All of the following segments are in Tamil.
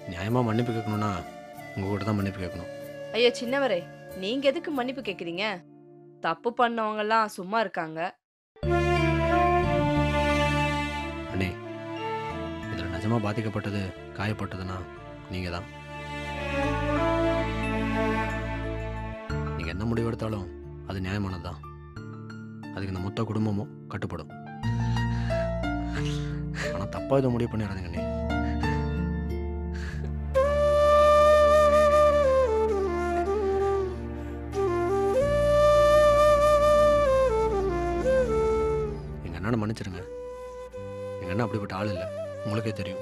நியாயமாக மன்னிப்பு கேட்கணும்னா உங்கள் கூட தான் மன்னிப்பு கேட்கணும் ஐயோ சின்னவரே நீங்க எதுக்கு மன்னிப்பு கேக்குறீங்க தப்பு பண்ணவங்க எல்லாம் சும்மா இருக்காங்க அண்ணே இதில் நிஜமாக பாதிக்கப்பட்டது காயப்பட்டதுன்னா நீங்கள் தான் நீங்கள் என்ன முடிவு எடுத்தாலும் அது நியாயமானது தான் அதுக்கு இந்த மொத்த குடும்பமும் கட்டுப்படும் ஆனால் தப்பாக இதை முடிவு பண்ணிடாதீங்க அண்ணே எங்கள் அண்ணனை மன்னிச்சிருங்க எங்கள் அண்ணன் அப்படிப்பட்ட ஆள் இல்லை உங்களுக்கே தெரியும்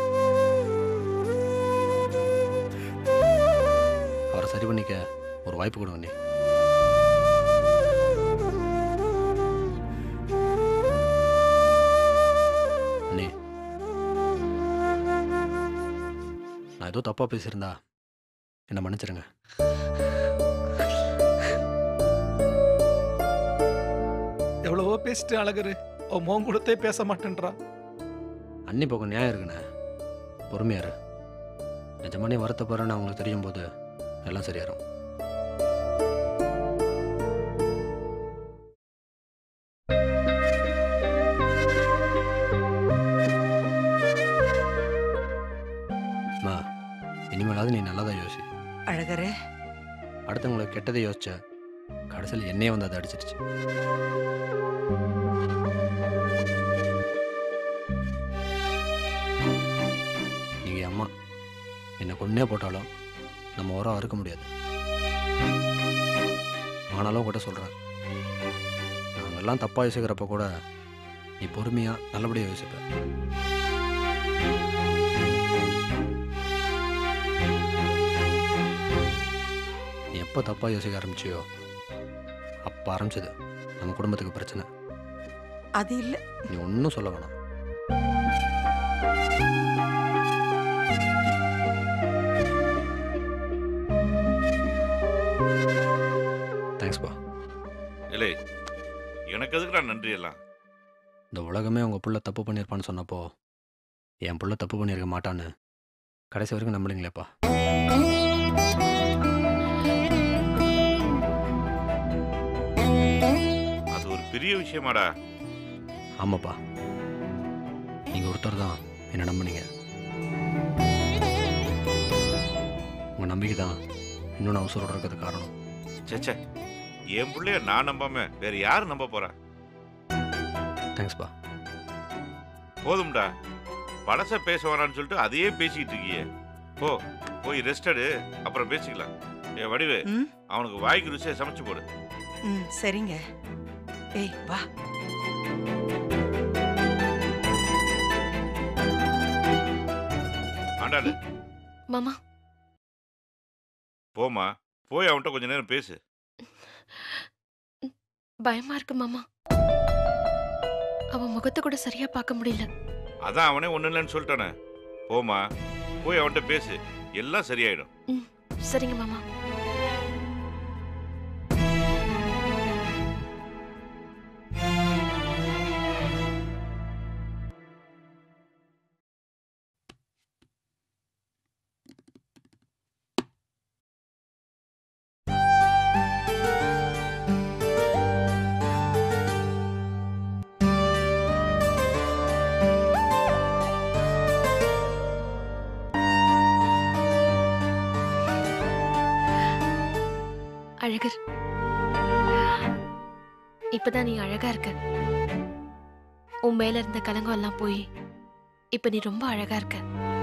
அவரை சரி பண்ணிக்க ஒரு வாய்ப்பு கொடுங்க அண்ணே அண்ணே நான் ஏதோ தப்பாக பேசியிருந்தா என்னை மன்னிச்சிருங்க எவ்வளவோ பேசிட்டு அழகரு அவன் மோன் கொடுத்தே பேச மாட்டேன்றா அன்னி பக்கம் நியாயம் இருக்குண்ணே பொறுமையா இரு நிஜமானே வருத்தப்படுறேன்னு அவங்களுக்கு தெரியும் போது எல்லாம் சரியாயிரும் அம்மா, இனிமேலாவது நீ நல்லதா யோசி அழகரே அடுத்தவங்களுக்கு கெட்டதை யோசிச்ச கடைசியில் என்னையே வந்து அதை அடிச்சிருச்சு நீங்கள் அம்மா என்னை கொன்னே போட்டாலும் நம்ம உரம் அறுக்க முடியாது ஆனாலும் கூட சொல்கிறேன் நாங்கெல்லாம் தப்பாக யோசிக்கிறப்ப கூட நீ பொறுமையாக நல்லபடியாக யோசிப்ப நீ எப்போ தப்பாக யோசிக்க ஆரம்பிச்சியோ அப்போ ஆரம்பிச்சது நம்ம குடும்பத்துக்கு பிரச்சனை அது இல்ல நீ ஒன்றும் சொல்ல வேணாம் தேங்க்ஸ்பா இல்லை எனக்கு எதுக்குடா நன்றி எல்லாம் இந்த உலகமே உங்கள் புள்ள தப்பு பண்ணியிருப்பான்னு சொன்னப்போ என் புள்ள தப்பு பண்ணியிருக்க மாட்டான்னு கடைசி வரைக்கும் நம்பலீங்களேப்பா அது ஒரு பெரிய விஷயமாடா ஆமாப்பா நீங்கள் ஒருத்தர் தான் என்னை நம்புனீங்க உங்கள் நம்பிக்கை தான் இன்னும் நான் உசுரோட இருக்கிறது காரணம் சேச்சே என் பிள்ளைய நான் நம்பாம வேற யார் நம்ப போறா தேங்க்ஸ்ப்பா போதும்டா பழச பேச வேணாம்னு சொல்லிட்டு அதையே பேசிக்கிட்டு இருக்கியே போ போய் ரெஸ்ட் எடு அப்புறம் பேசிக்கலாம் ஏ வடிவு ம் அவனுக்கு வாய்க்கு ருசியை சமைச்சு போடு ம் சரிங்க ஏய் வா ஆண்டாளு மாமா போமா போய் அவன்கிட்ட கொஞ்ச நேரம் பேசு பயமா இருக்கு மாமா அவன் முகத்தை கூட சரியா பார்க்க முடியல அதான் அவனே ஒண்ணு இல்லைன்னு சொல்லிட்டானே போமா போய் அவன்கிட்ட பேசு எல்லாம் சரியாயிடும் சரிங்க மாமா அழகர் இப்பதான் நீ அழகா இருக்க உன் மேல இருந்த கலங்கம் எல்லாம் போய் இப்ப நீ ரொம்ப அழகா இருக்க